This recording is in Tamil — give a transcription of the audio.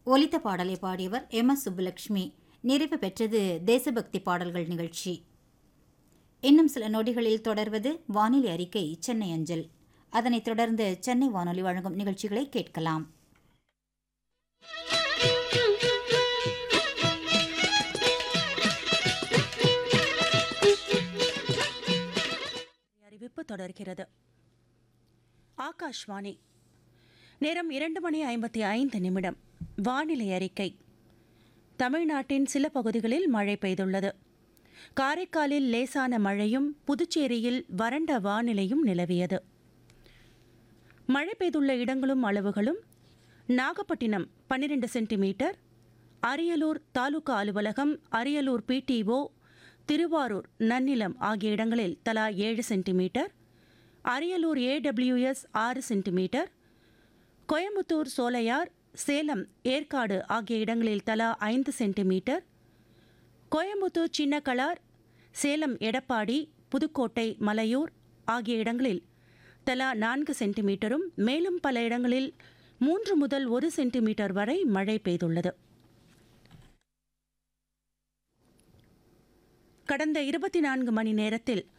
ஒலித்த பாடலை பாடியவர் எம் எஸ் சுப்புலட்சுமி நிறைவு பெற்றது தேசபக்தி பாடல்கள் நிகழ்ச்சி இன்னும் சில நொடிகளில் தொடர்வது வானிலை அறிக்கை சென்னை அஞ்சல் அதனைத் தொடர்ந்து சென்னை வானொலி வழங்கும் நிகழ்ச்சிகளை கேட்கலாம் அறிவிப்பு தொடர்கிறது ஆகாஷ்வாணி நேரம் இரண்டு மணி ஐம்பத்தி ஐந்து நிமிடம் வானிலை அறிக்கை தமிழ்நாட்டின் சில பகுதிகளில் மழை பெய்துள்ளது காரைக்காலில் லேசான மழையும் புதுச்சேரியில் வறண்ட வானிலையும் நிலவியது மழை பெய்துள்ள இடங்களும் அளவுகளும் நாகப்பட்டினம் பன்னிரண்டு சென்டிமீட்டர் அரியலூர் தாலுகா அலுவலகம் அரியலூர் பிடிஓ திருவாரூர் நன்னிலம் ஆகிய இடங்களில் தலா ஏழு சென்டிமீட்டர் அரியலூர் ஏடபிள்யூஎஸ் ஆறு சென்டிமீட்டர் கோயம்புத்தூர் சோலையார் சேலம் ஏற்காடு ஆகிய இடங்களில் தலா ஐந்து சென்டிமீட்டர் கோயம்புத்தூர் சின்னக்கலார் சேலம் எடப்பாடி புதுக்கோட்டை மலையூர் ஆகிய இடங்களில் தலா நான்கு சென்டிமீட்டரும் மேலும் பல இடங்களில் மூன்று முதல் ஒரு சென்டிமீட்டர் வரை மழை பெய்துள்ளது கடந்த இருபத்தி நான்கு மணி நேரத்தில்